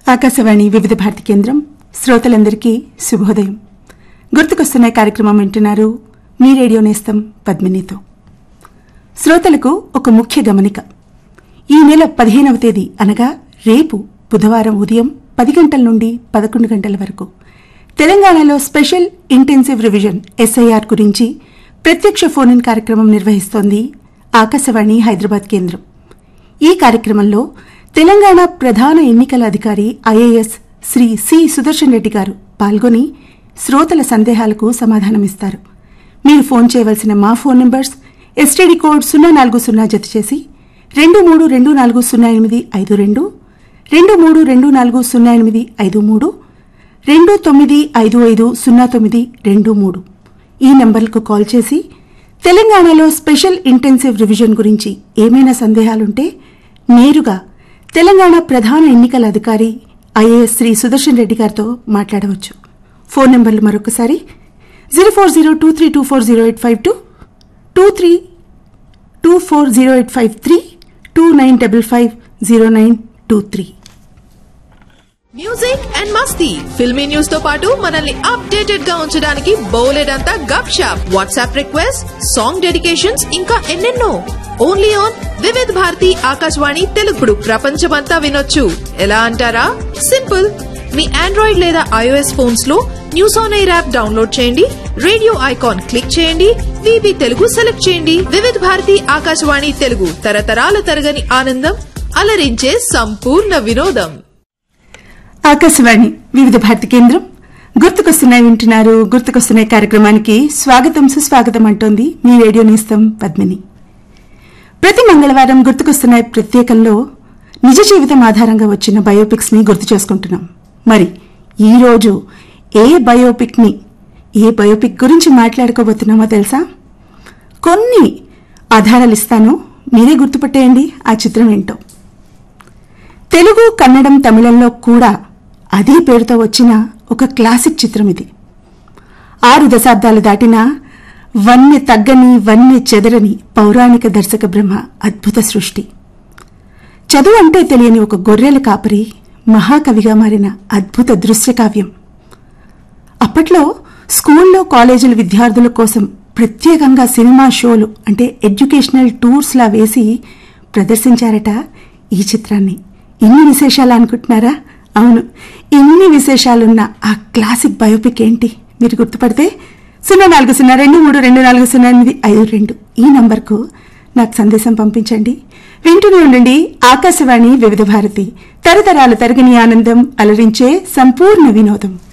ఆకాశవాణి వివిధ భారతి కేంద్రం శ్రోతలందరికీ శుభోదయం గుర్తుకొస్తున్న కార్యక్రమం వింటున్నారు మీ రేడియో నేస్తం పద్మినితో శ్రోతలకు ఒక ముఖ్య గమనిక ఈ నెల పదిహేనవ తేదీ అనగా రేపు బుధవారం ఉదయం పది గంటల నుండి పదకొండు గంటల వరకు తెలంగాణలో స్పెషల్ ఇంటెన్సివ్ రివిజన్ ఎస్ఐఆర్ గురించి ప్రత్యక్ష ఫోన్ ఇన్ కార్యక్రమం నిర్వహిస్తోంది ఆకాశవాణి హైదరాబాద్ కేంద్రం ఈ కార్యక్రమంలో తెలంగాణ ప్రధాన ఎన్నికల అధికారి ఐఏఎస్ శ్రీ సి సుదర్శన్ రెడ్డి గారు పాల్గొని శ్రోతల సందేహాలకు సమాధానమిస్తారు మీరు ఫోన్ చేయవలసిన మా ఫోన్ నంబర్స్ ఎస్టీడీ కోడ్ సున్నా నాలుగు సున్నా జత చేసి రెండు మూడు రెండు నాలుగు సున్నా ఎనిమిది ఐదు రెండు రెండు మూడు రెండు నాలుగు సున్నా ఎనిమిది ఐదు మూడు రెండు తొమ్మిది ఐదు ఐదు సున్నా తొమ్మిది రెండు మూడు ఈ నంబర్లకు కాల్ చేసి తెలంగాణలో స్పెషల్ ఇంటెన్సివ్ రివిజన్ గురించి ఏమైనా సందేహాలుంటే నేరుగా తెలంగాణ ప్రధాన ఎన్నికల అధికారి ఐఏఎస్ శ్రీ సుదర్శన్ రెడ్డి గారితో మాట్లాడవచ్చు ఫోన్ నంబర్లు మరొకసారి zero four zero two three two four zero eight five two two three two four zero eight five three two nine double five zero nine two three music and Masti filmy news తో పాటు మనల్ని updated గా ఉంచడానికి బోలెడంతా గప్ షాప్ WhatsApp request song dedications ఇంకా ఎన్నెన్నో ఓన్లీ ఆన్ వివిధ్ భారతి ఆకాశవాణి తెలుగుడు ప్రపంచమంతా వినొచ్చు ఎలా అంటారా సింపుల్ మీ ఆండ్రాయిడ్ లేదా ఐఓఎస్ ఫోన్స్ లో news on air app download చేయండి రేడియో ఐకాన్ క్లిక్ చేయండి వివి తెలుగు సెలెక్ట్ చేయండి వివిధ భారతి ఆకాశవాణి తెలుగు తరతరాల తరగని ఆనందం అలరించే సంపూర్ణ వినోదం ఆకాశవాణి వివిధ భారతి కేంద్రం గుర్తుకొస్తున్నాయి వింటున్నారు గుర్తుకొస్తున్నాయి కార్యక్రమానికి స్వాగతం సుస్వాగతం అంటోంది మీ రేడియో నేస్తం పద్మిని ప్రతి మంగళవారం గుర్తుకొస్తున్నాయి ప్రత్యేకంలో నిజ జీవితం ఆధారంగా వచ్చిన బయోపిక్స్ ని గుర్తు చేసుకుంటున్నాం మరి ఈ రోజు ఏ బయోపిక్ ని ఏ బయోపిక్ గురించి మాట్లాడుకోబోతున్నామో తెలుసా కొన్ని ఆధారాలు ఇస్తాను మీరే గుర్తుపట్టేయండి ఆ చిత్రం ఏంటో తెలుగు కన్నడం తమిళంలో కూడా అదే పేరుతో వచ్చిన ఒక క్లాసిక్ చిత్రం ఇది ఆరు దశాబ్దాలు దాటినా వన్నె తగ్గని వన్నె చెదరని పౌరాణిక దర్శక బ్రహ్మ అద్భుత సృష్టి చదువు అంటే తెలియని ఒక గొర్రెల కాపరి మహాకవిగా మారిన అద్భుత దృశ్య కావ్యం అప్పట్లో స్కూల్లో కాలేజీల విద్యార్థుల కోసం ప్రత్యేకంగా సినిమా షోలు అంటే ఎడ్యుకేషనల్ టూర్స్లా వేసి ప్రదర్శించారట ఈ చిత్రాన్ని ఇన్ని విశేషాలు అనుకుంటున్నారా అవును ఇన్ని విశేషాలున్న ఆ క్లాసిక్ బయోపిక్ ఏంటి మీరు గుర్తుపడితే సున్నా నాలుగు సున్నా రెండు మూడు రెండు నాలుగు సున్నా ఎనిమిది ఐదు రెండు ఈ నంబర్కు నాకు సందేశం పంపించండి వింటూనే ఉండండి ఆకాశవాణి వివిధ భారతి తరతరాల తరగని ఆనందం అలరించే సంపూర్ణ వినోదం